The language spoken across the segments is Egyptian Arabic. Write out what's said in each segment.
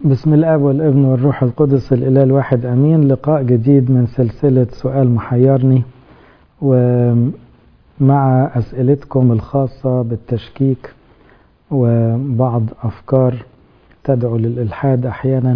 بسم الاب والابن والروح القدس الاله الواحد امين لقاء جديد من سلسله سؤال محيرني ومع اسئلتكم الخاصه بالتشكيك وبعض افكار تدعو للالحاد احيانا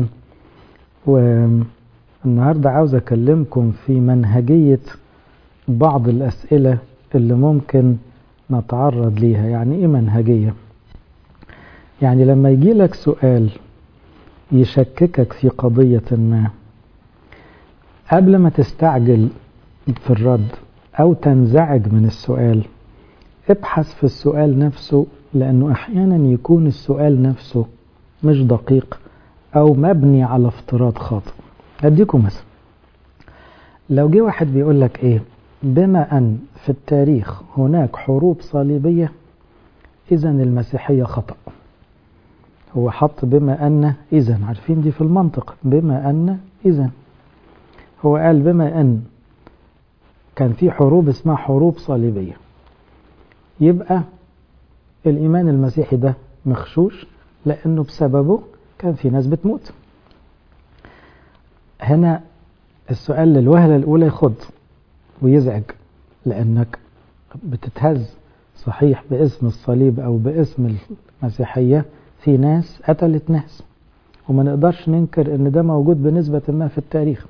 والنهارده عاوز اكلمكم في منهجيه بعض الاسئله اللي ممكن نتعرض ليها يعني ايه منهجيه يعني لما يجي لك سؤال يشككك في قضية ما قبل ما تستعجل في الرد أو تنزعج من السؤال ابحث في السؤال نفسه لأنه أحيانا يكون السؤال نفسه مش دقيق أو مبني على افتراض خاطئ أديكم مثلا لو جه واحد بيقول لك إيه بما أن في التاريخ هناك حروب صليبية إذا المسيحية خطأ هو حط بما أن إذا عارفين دي في المنطق بما أن إذا هو قال بما أن كان في حروب اسمها حروب صليبية يبقى الإيمان المسيحي ده مخشوش لأنه بسببه كان في ناس بتموت هنا السؤال للوهلة الأولى يخض ويزعج لأنك بتتهز صحيح باسم الصليب أو باسم المسيحية في ناس قتلت ناس وما نقدرش ننكر ان ده موجود بنسبة ما في التاريخ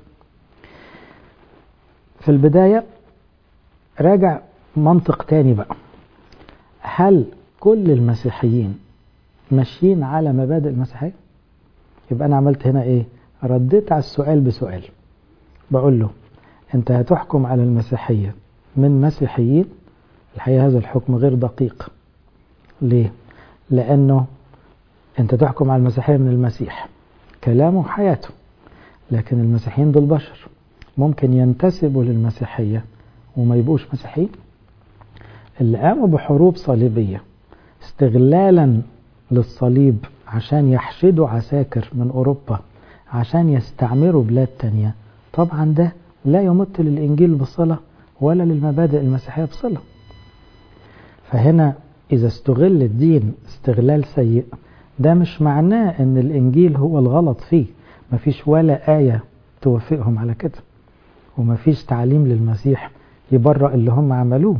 في البداية راجع منطق تاني بقى هل كل المسيحيين ماشيين على مبادئ المسيحية يبقى انا عملت هنا ايه رديت على السؤال بسؤال بقول له انت هتحكم على المسيحية من مسيحيين الحقيقة هذا الحكم غير دقيق ليه لانه انت تحكم على المسيحية من المسيح كلامه حياته لكن المسيحيين دول بشر ممكن ينتسبوا للمسيحية وما يبقوش مسيحيين اللي قاموا بحروب صليبية استغلالا للصليب عشان يحشدوا عساكر من أوروبا عشان يستعمروا بلاد تانية طبعا ده لا يمت للإنجيل بصلة ولا للمبادئ المسيحية بصلة فهنا إذا استغل الدين استغلال سيء ده مش معناه ان الانجيل هو الغلط فيه مفيش ولا آية توافقهم على كده ومفيش تعليم للمسيح يبرأ اللي هم عملوه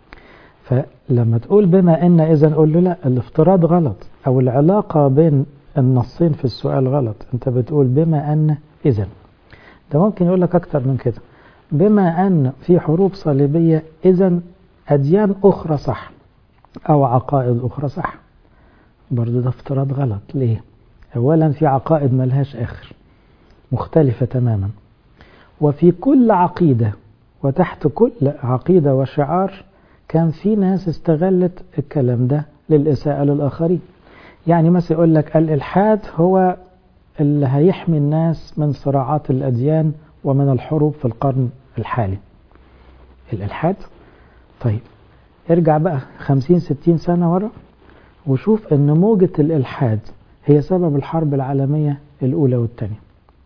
فلما تقول بما ان اذا نقول له لا الافتراض غلط او العلاقة بين النصين في السؤال غلط انت بتقول بما ان اذا ده ممكن يقول لك اكتر من كده بما ان في حروب صليبية اذا اديان اخرى صح او عقائد اخرى صح برضو ده افتراض غلط ليه اولا في عقائد ملهاش اخر مختلفة تماما وفي كل عقيدة وتحت كل عقيدة وشعار كان في ناس استغلت الكلام ده للإساءة للآخرين يعني مثلا يقول لك الإلحاد هو اللي هيحمي الناس من صراعات الأديان ومن الحروب في القرن الحالي الإلحاد طيب ارجع بقى خمسين ستين سنة ورا وشوف ان موجة الالحاد هي سبب الحرب العالمية الاولى والثانية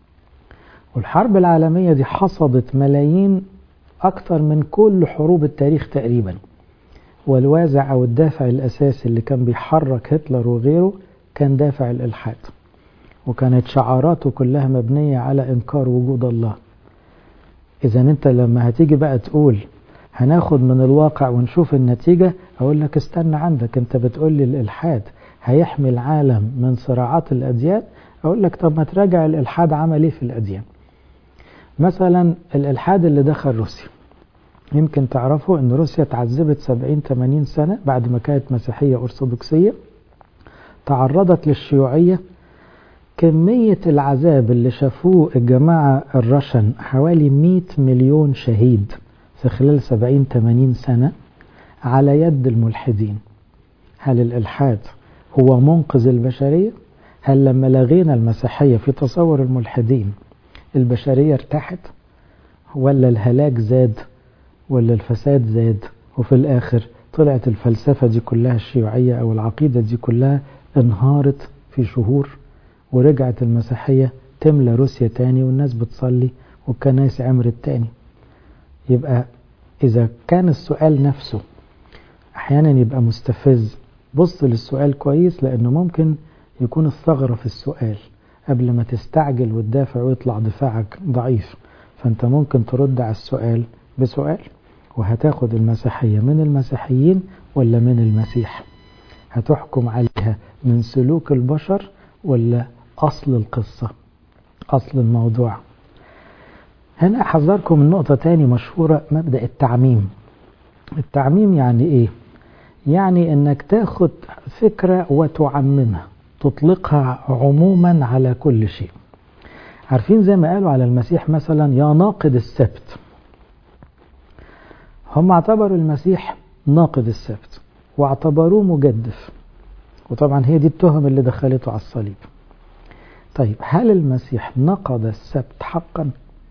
والحرب العالمية دي حصدت ملايين اكتر من كل حروب التاريخ تقريبا والوازع او الدافع الاساسي اللي كان بيحرك هتلر وغيره كان دافع الالحاد وكانت شعاراته كلها مبنية على انكار وجود الله اذا انت لما هتيجي بقى تقول هناخد من الواقع ونشوف النتيجة أقول لك استنى عندك أنت بتقول لي الإلحاد هيحمي العالم من صراعات الأديان أقول لك طب ما تراجع الإلحاد عمل إيه في الأديان مثلا الإلحاد اللي دخل روسيا يمكن تعرفوا أن روسيا تعذبت 70-80 سنة بعد ما كانت مسيحية أرثوذكسية تعرضت للشيوعية كمية العذاب اللي شافوه الجماعة الرشن حوالي 100 مليون شهيد في خلال سبعين تمانين سنة على يد الملحدين هل الإلحاد هو منقذ البشرية؟ هل لما لغينا المسيحية في تصور الملحدين البشرية ارتاحت؟ ولا الهلاك زاد؟ ولا الفساد زاد؟ وفي الآخر طلعت الفلسفة دي كلها الشيوعية أو العقيدة دي كلها انهارت في شهور ورجعت المسيحية تملى روسيا تاني والناس بتصلي والكنائس عمرت تاني يبقى إذا كان السؤال نفسه أحيانا يبقى مستفز بص للسؤال كويس لأنه ممكن يكون الثغرة في السؤال قبل ما تستعجل وتدافع ويطلع دفاعك ضعيف فانت ممكن ترد على السؤال بسؤال وهتاخد المسيحية من المسيحيين ولا من المسيح هتحكم عليها من سلوك البشر ولا أصل القصة أصل الموضوع هنا أحذركم من نقطة تاني مشهورة مبدأ التعميم التعميم يعني إيه؟ يعني إنك تاخد فكرة وتعممها تطلقها عموما على كل شيء عارفين زي ما قالوا على المسيح مثلا يا ناقد السبت هم اعتبروا المسيح ناقد السبت واعتبروه مجدف وطبعا هي دي التهم اللي دخلته على الصليب طيب هل المسيح نقض السبت حقا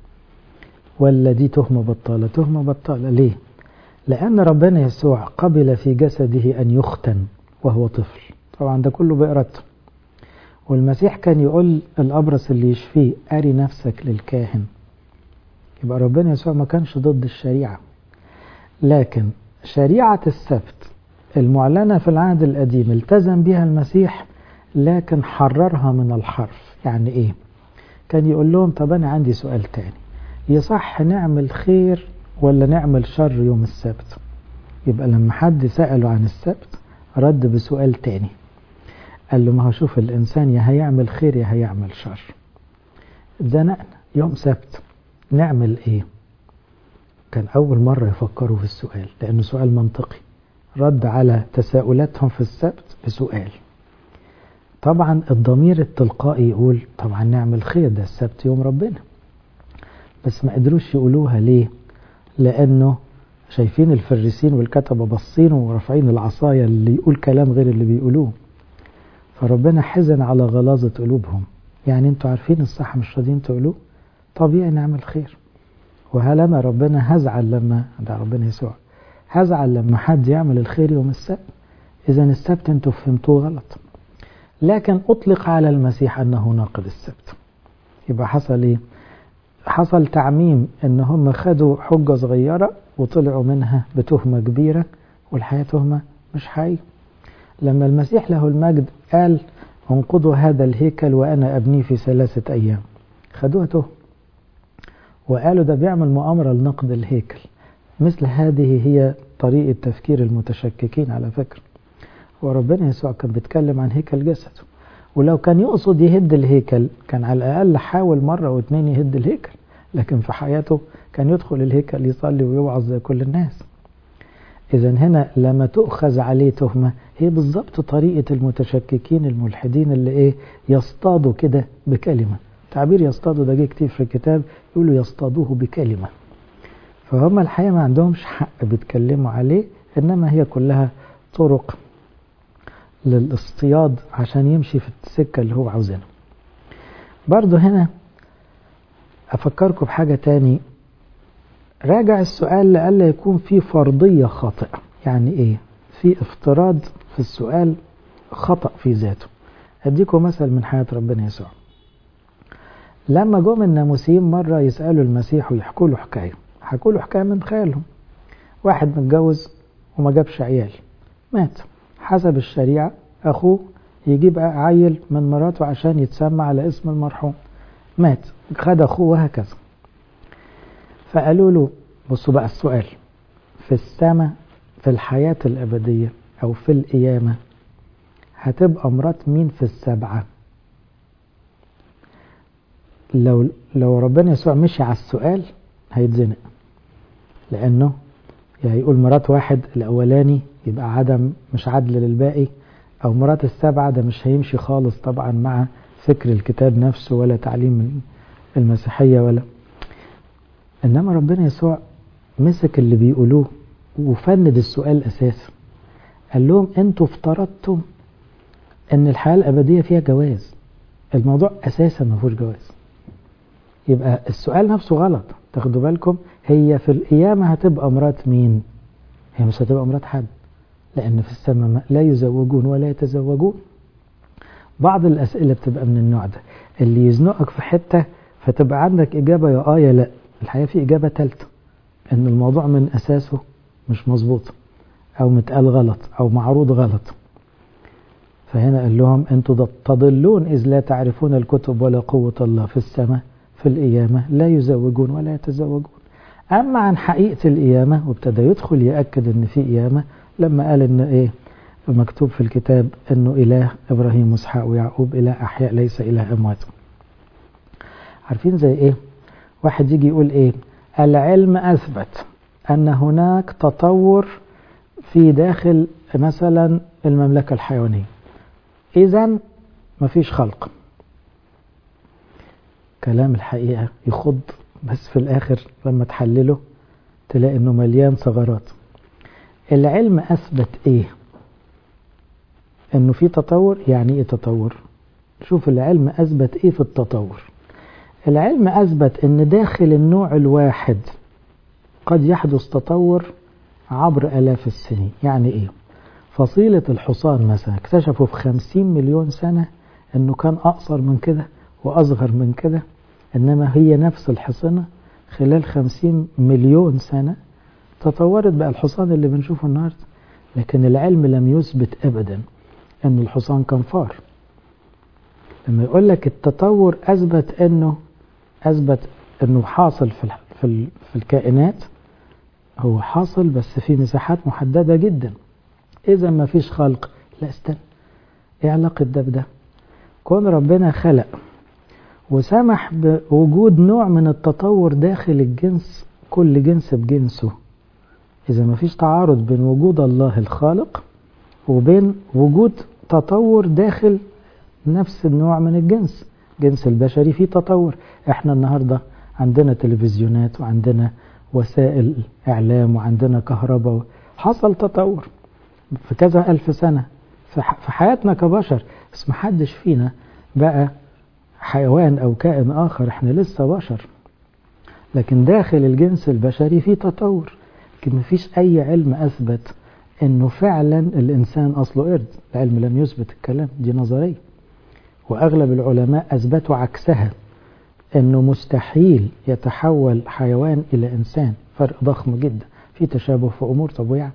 ولا دي تهمة بطالة تهمة بطالة ليه لأن ربنا يسوع قبل في جسده أن يختن وهو طفل طبعا ده كله بإرادته والمسيح كان يقول الأبرص اللي يشفيه أري نفسك للكاهن يبقى ربنا يسوع ما كانش ضد الشريعة لكن شريعة السبت المعلنة في العهد القديم التزم بها المسيح لكن حررها من الحرف يعني ايه كان يقول لهم طب انا عندي سؤال تاني يصح نعمل خير ولا نعمل شر يوم السبت يبقى لما حد سأله عن السبت رد بسؤال تاني قال له ما هو شوف الإنسان يا هيعمل خير يا هيعمل شر اتزنقنا يوم سبت نعمل ايه كان أول مرة يفكروا في السؤال لأنه سؤال منطقي رد على تساؤلاتهم في السبت بسؤال طبعا الضمير التلقائي يقول طبعا نعمل خير ده السبت يوم ربنا بس ما قدروش يقولوها ليه لأنه شايفين الفريسين والكتبة باصين ورافعين العصاية اللي يقول كلام غير اللي بيقولوه فربنا حزن على غلاظة قلوبهم يعني انتوا عارفين الصح مش راضيين تقولوه طبيعي نعمل خير وهل انا ربنا هزعل لما ده ربنا يسوع هزعل لما حد يعمل الخير يوم السبت اذا السبت انتوا فهمتوه غلط لكن اطلق على المسيح انه ناقض السبت يبقى حصل ايه حصل تعميم ان هم خدوا حجة صغيرة وطلعوا منها بتهمة كبيرة والحياة تهمة مش حقيقية لما المسيح له المجد قال انقضوا هذا الهيكل وانا ابنيه في ثلاثة ايام خدوها تهمة وقالوا ده بيعمل مؤامرة لنقد الهيكل مثل هذه هي طريقة تفكير المتشككين على فكرة وربنا يسوع كان بيتكلم عن هيكل جسده ولو كان يقصد يهد الهيكل كان على الأقل حاول مرة واتنين يهد الهيكل لكن في حياته كان يدخل الهيكل يصلي ويوعظ زي كل الناس إذا هنا لما تؤخذ عليه تهمة هي بالضبط طريقة المتشككين الملحدين اللي إيه يصطادوا كده بكلمة تعبير يصطادوا ده جه كتير في الكتاب يقولوا يصطادوه بكلمة فهم الحقيقة ما عندهمش حق بيتكلموا عليه إنما هي كلها طرق للاصطياد عشان يمشي في السكة اللي هو عاوزينها برضو هنا أفكركم بحاجة تاني راجع السؤال لألا يكون في فرضية خاطئة يعني إيه في افتراض في السؤال خطأ في ذاته أديكم مثل من حياة ربنا يسوع لما جم الناموسيين مرة يسألوا المسيح ويحكوا له حكاية حكوا له حكاية من خيالهم واحد متجوز وما جابش عيال مات حسب الشريعة أخوه يجيب عيل من مراته عشان يتسمى على اسم المرحوم مات خد أخوه وهكذا فقالوا له بصوا بقى السؤال في السماء في الحياة الأبدية أو في القيامة هتبقى مرات مين في السبعة لو لو ربنا يسوع مشي على السؤال هيتزنق لأنه يا هيقول مرات واحد الأولاني يبقى عدم مش عدل للباقي أو مرات السبعة ده مش هيمشي خالص طبعا مع فكر الكتاب نفسه ولا تعليم المسيحية ولا إنما ربنا يسوع مسك اللي بيقولوه وفند السؤال أساسا قال لهم أنتوا افترضتم أن الحياة الأبدية فيها جواز الموضوع أساسا ما فيهوش جواز يبقى السؤال نفسه غلط تاخدوا بالكم هي في القيامة هتبقى مرات مين هي مش هتبقى مرات حد لأن في السماء لا يزوجون ولا يتزوجون بعض الأسئلة بتبقى من النوع ده اللي يزنقك في حتة فتبقى عندك إجابة يا آه يا لا الحقيقة في إجابة ثالثة إن الموضوع من أساسه مش مظبوط أو متقال غلط أو معروض غلط فهنا قال لهم أنتم تضلون إذ لا تعرفون الكتب ولا قوة الله في السماء في القيامة لا يزوجون ولا يتزوجون أما عن حقيقة القيامة وابتدى يدخل يأكد أن في قيامة لما قال أن إيه مكتوب في الكتاب أنه إله إبراهيم وإسحاق ويعقوب إله أحياء ليس إله أموات عارفين زي إيه واحد يجي يقول إيه العلم أثبت أن هناك تطور في داخل مثلا المملكة الحيوانية إذا مفيش خلق كلام الحقيقة يخض بس في الآخر لما تحلله تلاقي إنه مليان ثغرات العلم أثبت إيه إنه في تطور يعني إيه تطور شوف العلم أثبت إيه في التطور العلم أثبت إن داخل النوع الواحد قد يحدث تطور عبر آلاف السنين يعني إيه فصيلة الحصان مثلا اكتشفوا في خمسين مليون سنة إنه كان أقصر من كده وأصغر من كده إنما هي نفس الحصنة خلال خمسين مليون سنة تطورت بقى الحصان اللي بنشوفه النهاردة لكن العلم لم يثبت أبدا أن الحصان كان فار لما يقول لك التطور أثبت أنه أثبت أنه حاصل في في في الكائنات هو حاصل بس في مساحات محددة جدا إذا ما فيش خلق لا استنى إيه علاقة ده بده كون ربنا خلق وسمح بوجود نوع من التطور داخل الجنس كل جنس بجنسه إذا ما فيش تعارض بين وجود الله الخالق وبين وجود تطور داخل نفس النوع من الجنس جنس البشري فيه تطور احنا النهاردة عندنا تلفزيونات وعندنا وسائل إعلام وعندنا كهرباء حصل تطور في كذا ألف سنة في حياتنا كبشر بس محدش فينا بقى حيوان أو كائن آخر احنا لسه بشر لكن داخل الجنس البشري في تطور لكن مفيش أي علم أثبت أنه فعلا الإنسان أصله قرد العلم لم يثبت الكلام دي نظرية وأغلب العلماء أثبتوا عكسها أنه مستحيل يتحول حيوان إلى إنسان فرق ضخم جدا في تشابه في أمور طبيعة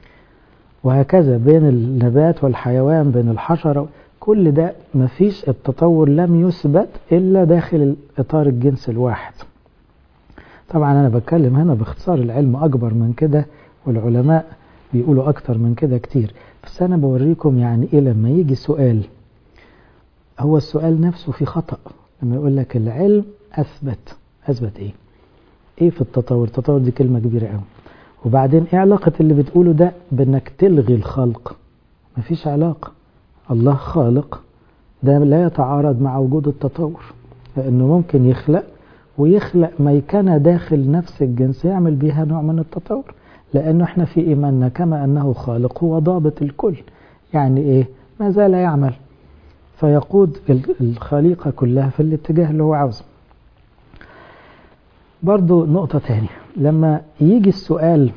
وهكذا بين النبات والحيوان بين الحشرة كل ده مفيش التطور لم يثبت إلا داخل إطار الجنس الواحد طبعا أنا بتكلم هنا باختصار العلم أكبر من كده والعلماء بيقولوا أكتر من كده كتير بس أنا بوريكم يعني إيه لما يجي سؤال هو السؤال نفسه في خطأ لما يقول لك العلم أثبت أثبت إيه إيه في التطور التطور دي كلمة كبيرة قوي وبعدين إيه علاقة اللي بتقوله ده بأنك تلغي الخلق مفيش علاقة الله خالق ده لا يتعارض مع وجود التطور لأنه ممكن يخلق ويخلق ميكنة داخل نفس الجنس يعمل بيها نوع من التطور لأنه احنا في إيماننا كما أنه خالق هو ضابط الكل يعني إيه ما زال يعمل فيقود الخليقة كلها في الاتجاه اللي هو عاوزه برضو نقطة تانية لما يجي السؤال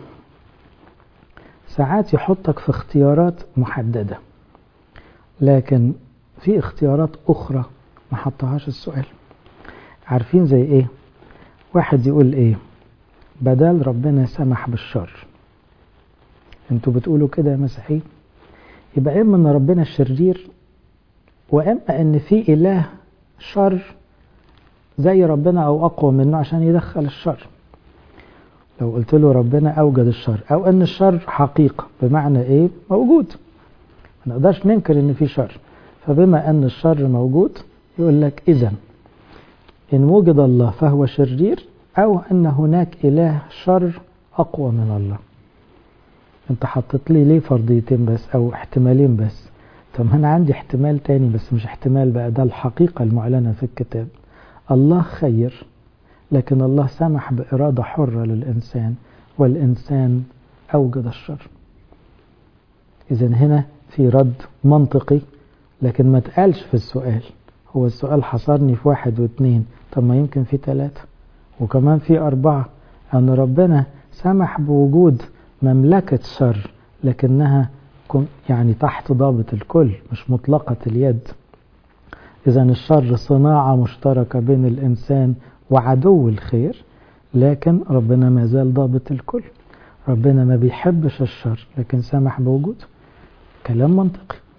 ساعات يحطك في اختيارات محددة لكن في اختيارات أخرى ما حطهاش السؤال عارفين زي ايه واحد يقول ايه بدل ربنا سمح بالشر انتوا بتقولوا كده يا مسيحيين يبقى اما ان ربنا شرير واما ان في اله شر زي ربنا او اقوى منه عشان يدخل الشر لو قلت له ربنا اوجد الشر او ان الشر حقيقة بمعنى ايه موجود ما نقدرش ننكر ان في شر فبما ان الشر موجود يقول لك اذا ان وجد الله فهو شرير او ان هناك اله شر اقوى من الله انت حطيت لي ليه فرضيتين بس او احتمالين بس طب انا عندي احتمال تاني بس مش احتمال بقى ده الحقيقة المعلنة في الكتاب الله خير لكن الله سمح بإرادة حرة للإنسان والإنسان أوجد الشر إذا هنا في رد منطقي لكن ما تقالش في السؤال هو السؤال حصرني في واحد واثنين طب ما يمكن في ثلاثة وكمان في أربعة أن ربنا سمح بوجود مملكة شر لكنها يعني تحت ضابط الكل مش مطلقة اليد إذا الشر صناعة مشتركة بين الإنسان وعدو الخير لكن ربنا ما زال ضابط الكل ربنا ما بيحبش الشر لكن سمح بوجوده كلام منطقي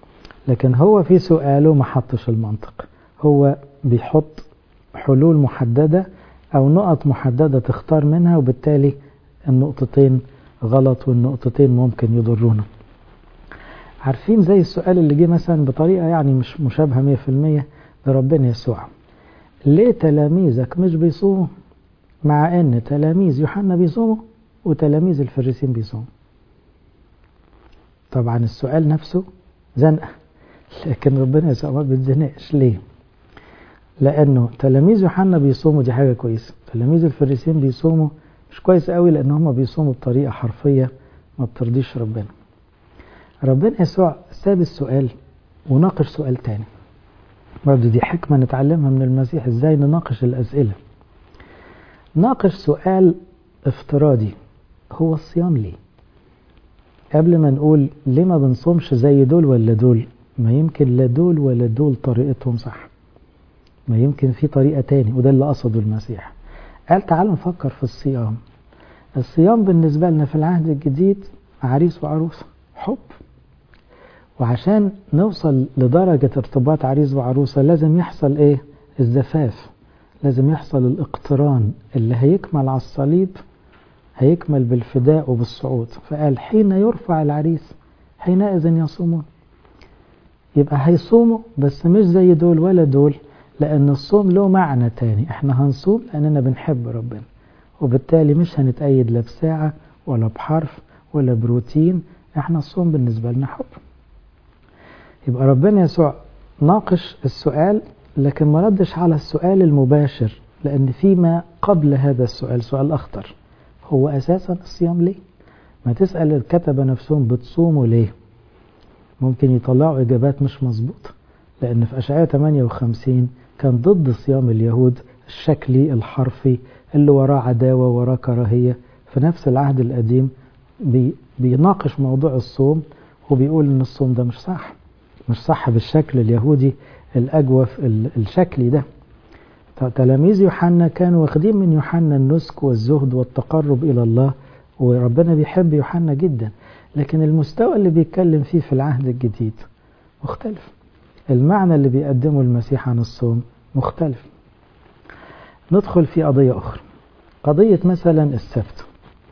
لكن هو في سؤاله ما حطش المنطق هو بيحط حلول محددة أو نقط محددة تختار منها وبالتالي النقطتين غلط والنقطتين ممكن يضرونا عارفين زي السؤال اللي جه مثلا بطريقة يعني مش مشابهة مية في المية لربنا يسوع ليه تلاميذك مش بيصوموا مع ان تلاميذ يوحنا بيصوموا وتلاميذ الفريسين بيصوموا طبعا السؤال نفسه زنقة لكن ربنا يسوع ما بيتزنقش ليه لانه تلاميذ يوحنا بيصوموا دي حاجة كويسة تلاميذ الفريسين بيصوموا مش كويس قوي لان هم بيصوموا بطريقة حرفية ما بترضيش ربنا ربنا يسوع ساب السؤال وناقش سؤال تاني برضه دي حكمة نتعلمها من المسيح ازاي نناقش الأسئلة ناقش سؤال افتراضي هو الصيام ليه قبل ما نقول ليه ما بنصومش زي دول ولا دول ما يمكن لا دول ولا دول طريقتهم صح ما يمكن في طريقة تاني وده اللي قصده المسيح قال تعالوا نفكر في الصيام الصيام بالنسبة لنا في العهد الجديد عريس وعروسة حب وعشان نوصل لدرجة ارتباط عريس وعروسة لازم يحصل ايه الزفاف لازم يحصل الاقتران اللي هيكمل على الصليب هيكمل بالفداء وبالصعود فقال حين يرفع العريس حينئذ يصومون يبقى هيصوموا بس مش زي دول ولا دول لأن الصوم له معنى تاني احنا هنصوم لأننا بنحب ربنا وبالتالي مش هنتأيد لا بساعة ولا بحرف ولا بروتين احنا الصوم بالنسبة لنا حب يبقى ربنا يسوع ناقش السؤال لكن ما ردش على السؤال المباشر لأن فيما قبل هذا السؤال سؤال أخطر هو أساسا الصيام ليه ما تسأل الكتبة نفسهم بتصوموا ليه ممكن يطلعوا إجابات مش مظبوطة لأن في أشعية 58 كان ضد صيام اليهود الشكلي الحرفي اللي وراه عداوة وراه كراهية في نفس العهد القديم بي بيناقش موضوع الصوم وبيقول إن الصوم ده مش صح مش صح بالشكل اليهودي الأجوف الشكلي ده تلاميذ يوحنا كانوا واخدين من يوحنا النسك والزهد والتقرب إلى الله وربنا بيحب يوحنا جدا لكن المستوى اللي بيتكلم فيه في العهد الجديد مختلف المعنى اللي بيقدمه المسيح عن الصوم مختلف ندخل في قضية أخرى قضية مثلا السبت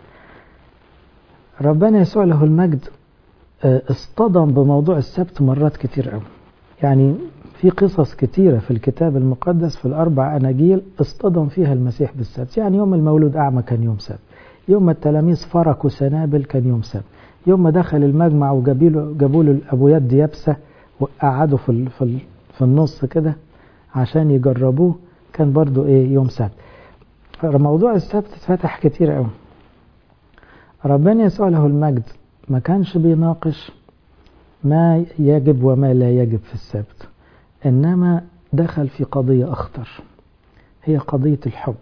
ربنا يسوع له المجد اصطدم بموضوع السبت مرات كتير قوي يعني في قصص كتيرة في الكتاب المقدس في الأربع أناجيل اصطدم فيها المسيح بالسبت يعني يوم المولود أعمى كان يوم سبت يوم ما التلاميذ فركوا سنابل كان يوم سبت يوم ما دخل المجمع وجابوا له أبو يد يابسة وقعدوا في, في, في النص كده عشان يجربوه كان برضو ايه يوم سبت فموضوع السبت اتفتح كتير قوي ربنا يسوع له المجد ما كانش بيناقش ما يجب وما لا يجب في السبت إنما دخل في قضية أخطر هي قضية الحب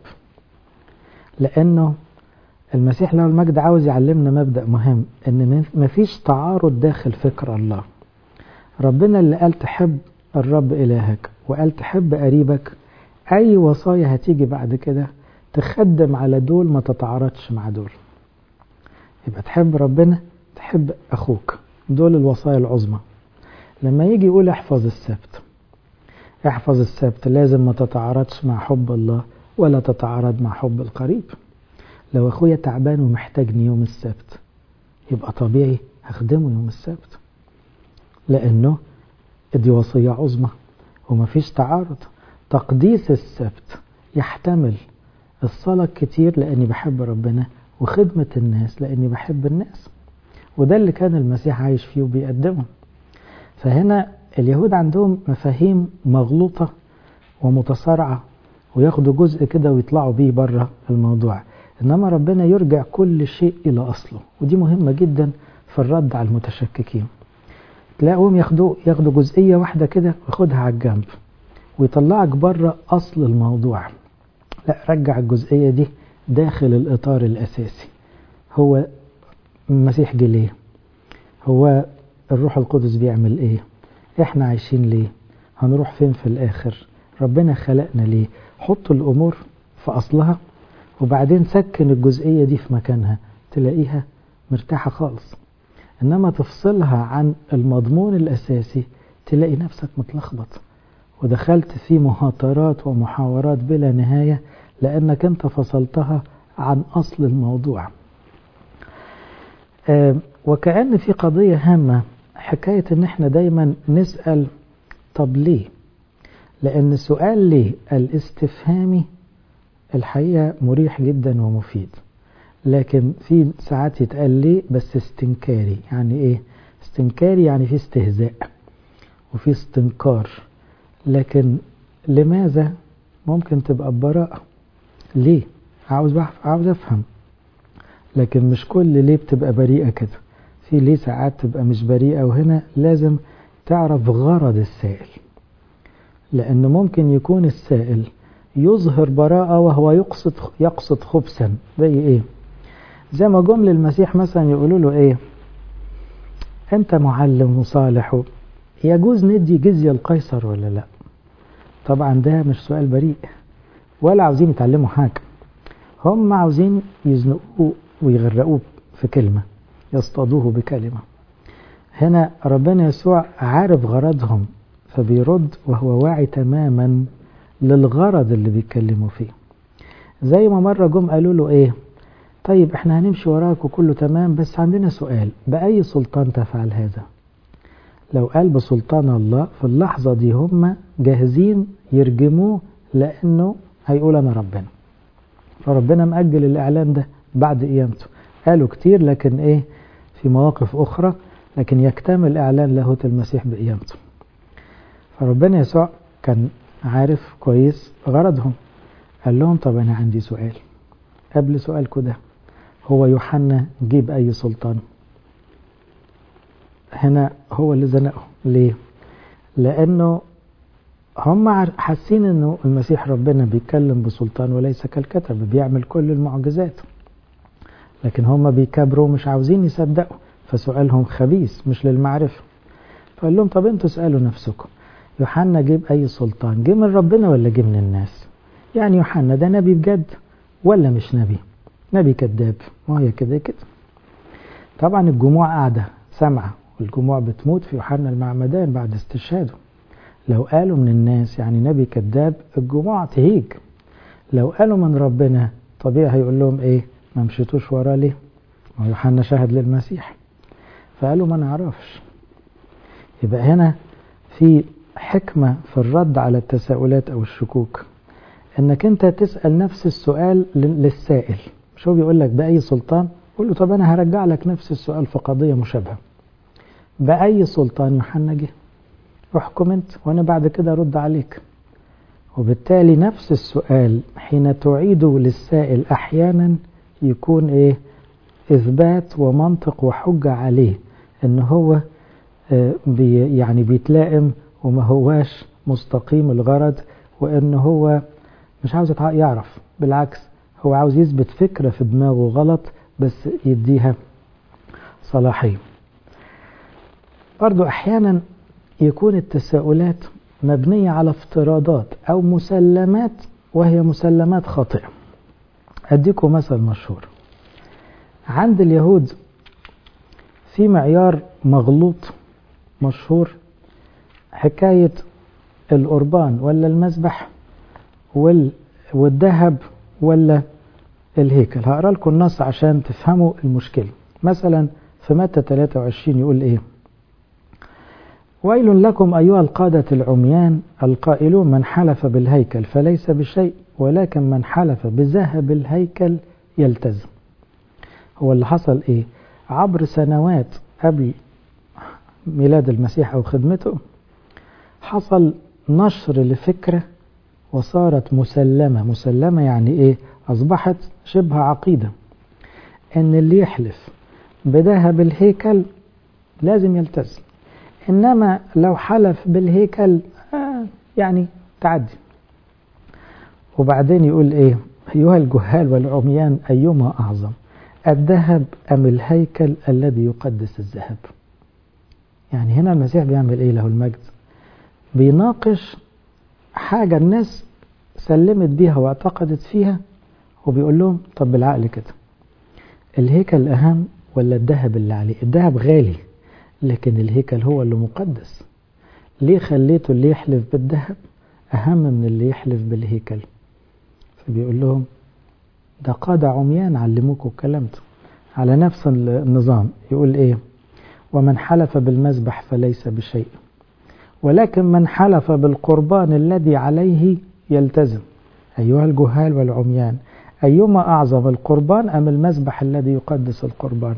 لأنه المسيح له المجد عاوز يعلمنا مبدأ مهم إن مفيش تعارض داخل فكر الله ربنا اللي قال تحب الرب إلهك وقال تحب قريبك أي وصايا هتيجي بعد كده تخدم على دول ما تتعارضش مع دول يبقى تحب ربنا تحب أخوك دول الوصايا العظمى لما يجي يقول احفظ السبت احفظ السبت لازم ما تتعارضش مع حب الله ولا تتعارض مع حب القريب لو اخويا تعبان ومحتاجني يوم السبت يبقى طبيعي هخدمه يوم السبت لانه دي وصية عظمى ومفيش تعارض تقديس السبت يحتمل الصلاة كتير لأني بحب ربنا وخدمة الناس لأني بحب الناس وده اللي كان المسيح عايش فيه وبيقدمه فهنا اليهود عندهم مفاهيم مغلوطة ومتصارعة وياخدوا جزء كده ويطلعوا بيه بره الموضوع إنما ربنا يرجع كل شيء إلى أصله ودي مهمة جدا في الرد على المتشككين تلاقوهم ياخدوا ياخدوا جزئية واحدة كده وياخدها على الجنب ويطلعك بره أصل الموضوع لا رجع الجزئية دي داخل الإطار الأساسي هو المسيح جه ليه هو الروح القدس بيعمل ايه احنا عايشين ليه هنروح فين في الاخر ربنا خلقنا ليه حط الامور في اصلها وبعدين سكن الجزئية دي في مكانها تلاقيها مرتاحة خالص انما تفصلها عن المضمون الاساسي تلاقي نفسك متلخبط ودخلت في مهاترات ومحاورات بلا نهاية لأنك أنت فصلتها عن أصل الموضوع وكأن في قضية هامة حكاية ان احنا دايما نسأل طب ليه لان السؤال ليه الاستفهامي الحقيقة مريح جدا ومفيد لكن في ساعات يتقال ليه بس استنكاري يعني ايه استنكاري يعني في استهزاء وفي استنكار لكن لماذا ممكن تبقى براءة ليه عاوز عاوز افهم لكن مش كل ليه بتبقى بريئة كده في ليه ساعات تبقى مش بريئة وهنا لازم تعرف غرض السائل لأن ممكن يكون السائل يظهر براءة وهو يقصد يقصد خبثا زي ايه زي ما جم للمسيح مثلا يقولوا له ايه انت معلم وصالح يجوز ندي جزية القيصر ولا لا طبعا ده مش سؤال بريء ولا عاوزين يتعلموا حاجة هم عاوزين يزنقوه ويغرقوه في كلمة يصطادوه بكلمة هنا ربنا يسوع عارف غرضهم فبيرد وهو واعي تماما للغرض اللي بيتكلموا فيه زي ما مرة جم قالوا له ايه طيب احنا هنمشي وراك وكله تمام بس عندنا سؤال بأي سلطان تفعل هذا لو قال بسلطان الله في اللحظة دي هم جاهزين يرجموه لأنه هيقول أنا ربنا فربنا مأجل الإعلان ده بعد قيامته قالوا كتير لكن إيه في مواقف أخرى لكن يكتمل إعلان لاهوت المسيح بقيامته فربنا يسوع كان عارف كويس غرضهم قال لهم طب أنا عندي سؤال قبل سؤالكم ده هو يوحنا جيب أي سلطان هنا هو اللي زنقهم ليه لأنه هم حاسين انه المسيح ربنا بيتكلم بسلطان وليس كالكتب بيعمل كل المعجزات لكن هم بيكبروا مش عاوزين يصدقوا فسؤالهم خبيث مش للمعرفة فقال لهم طب انتوا اسألوا نفسكم يوحنا جيب اي سلطان جه من ربنا ولا جه من الناس يعني يوحنا ده نبي بجد ولا مش نبي نبي كذاب ما هي كده كده طبعا الجموع قاعدة سامعة والجموع بتموت في يوحنا المعمدان بعد استشهاده لو قالوا من الناس يعني نبي كذاب الجموع تهيج لو قالوا من ربنا طبيعي هيقول لهم ايه ما مشيتوش وراه ليه ما يوحنا شهد للمسيح فقالوا ما نعرفش يبقى هنا في حكمة في الرد على التساؤلات أو الشكوك انك انت تسأل نفس السؤال للسائل مش هو بيقول لك بأي سلطان قول له طب انا هرجع لك نفس السؤال في قضية مشابهة بأي سلطان يوحنا جه احكم انت وانا بعد كده ارد عليك وبالتالي نفس السؤال حين تعيده للسائل احيانا يكون ايه اثبات ومنطق وحجة عليه ان هو اه بي يعني بيتلائم وما هواش مستقيم الغرض وان هو مش عاوز يعرف بالعكس هو عاوز يثبت فكرة في دماغه غلط بس يديها صلاحية برضو احيانا يكون التساؤلات مبنية على افتراضات أو مسلمات وهي مسلمات خاطئة أديكم مثل مشهور عند اليهود في معيار مغلوط مشهور حكاية القربان ولا المذبح والذهب ولا الهيكل هقرا لكم النص عشان تفهموا المشكلة مثلا في متى 23 يقول ايه ويل لكم أيها القادة العميان القائلون من حلف بالهيكل فليس بشيء ولكن من حلف بذهب الهيكل يلتزم هو اللي حصل إيه عبر سنوات قبل ميلاد المسيح أو خدمته حصل نشر لفكرة وصارت مسلمة مسلمة يعني إيه أصبحت شبه عقيدة إن اللي يحلف بذهب الهيكل لازم يلتزم إنما لو حلف بالهيكل آه يعني تعدي وبعدين يقول إيه أيها الجهال والعميان أيما أعظم الذهب أم الهيكل الذي يقدس الذهب يعني هنا المسيح بيعمل إيه له المجد بيناقش حاجة الناس سلمت بيها واعتقدت فيها وبيقول لهم طب بالعقل كده الهيكل أهم ولا الذهب اللي عليه الذهب غالي لكن الهيكل هو اللي مقدس ليه خليته اللي يحلف بالذهب أهم من اللي يحلف بالهيكل فبيقول لهم ده قادة عميان علموكوا الكلام ده على نفس النظام يقول ايه ومن حلف بالمذبح فليس بشيء ولكن من حلف بالقربان الذي عليه يلتزم أيها الجهال والعميان أيما أعظم القربان أم المذبح الذي يقدس القربان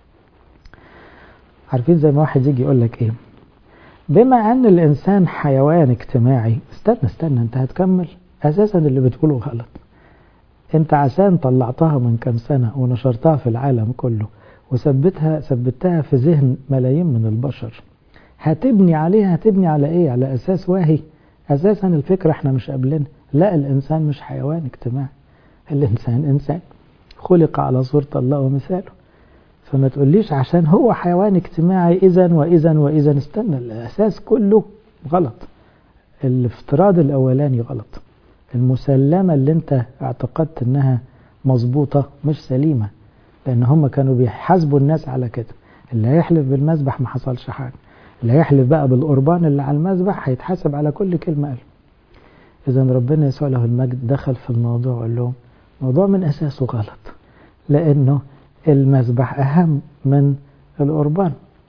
عارفين زي ما واحد يجي يقول لك إيه بما أن الإنسان حيوان اجتماعي استنى استنى أنت هتكمل أساسا اللي بتقوله غلط أنت عشان طلعتها من كام سنة ونشرتها في العالم كله وثبتها ثبتها في ذهن ملايين من البشر هتبني عليها هتبني على ايه على اساس واهي اساسا الفكرة احنا مش قابلين لا الانسان مش حيوان اجتماعي الانسان انسان خلق على صورة الله ومثاله فما تقوليش عشان هو حيوان اجتماعي اذا واذا واذا استنى الاساس كله غلط الافتراض الاولاني غلط المسلمة اللي انت اعتقدت انها مظبوطة مش سليمة لان هم كانوا بيحاسبوا الناس على كده اللي هيحلف بالمذبح ما حصلش حاجة اللي هيحلف بقى بالقربان اللي على المذبح هيتحاسب على كل كلمة قال إذا ربنا يسوع له المجد دخل في الموضوع وقال لهم الموضوع من أساسه غلط لأنه المذبح أهم من القربان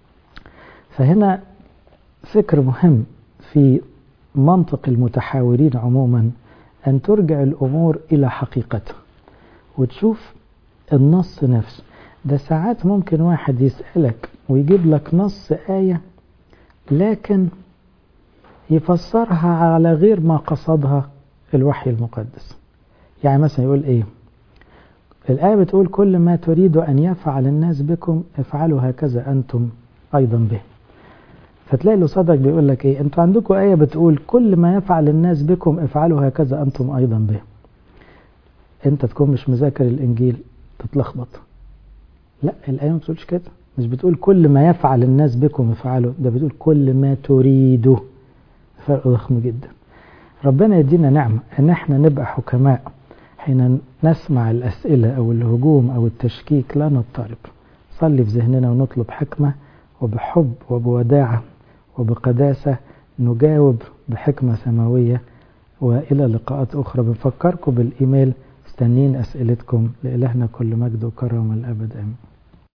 فهنا فكر مهم في منطق المتحاورين عموما أن ترجع الأمور إلى حقيقتها وتشوف النص نفسه ده ساعات ممكن واحد يسألك ويجيب لك نص آية لكن يفسرها على غير ما قصدها الوحي المقدس يعني مثلا يقول ايه الآية بتقول كل ما تريد أن يفعل الناس بكم افعلوا هكذا أنتم أيضا به فتلاقي اللي صدق بيقول لك ايه انتوا عندكم آية بتقول كل ما يفعل الناس بكم افعلوا هكذا أنتم أيضا به انت تكون مش مذاكر الإنجيل تتلخبط لا الآية ما بتقولش كده مش بتقول كل ما يفعل الناس بكم افعلوا ده بتقول كل ما تريده فرق ضخم جدا ربنا يدينا نعمة ان احنا نبقى حكماء حين نسمع الأسئلة أو الهجوم أو التشكيك لا نضطرب صلي في ذهننا ونطلب حكمة وبحب وبوداعة وبقداسة نجاوب بحكمة سماوية وإلى لقاءات أخرى بنفكركم بالإيميل مستنين أسئلتكم لإلهنا كل مجد وكرم الأبد آمين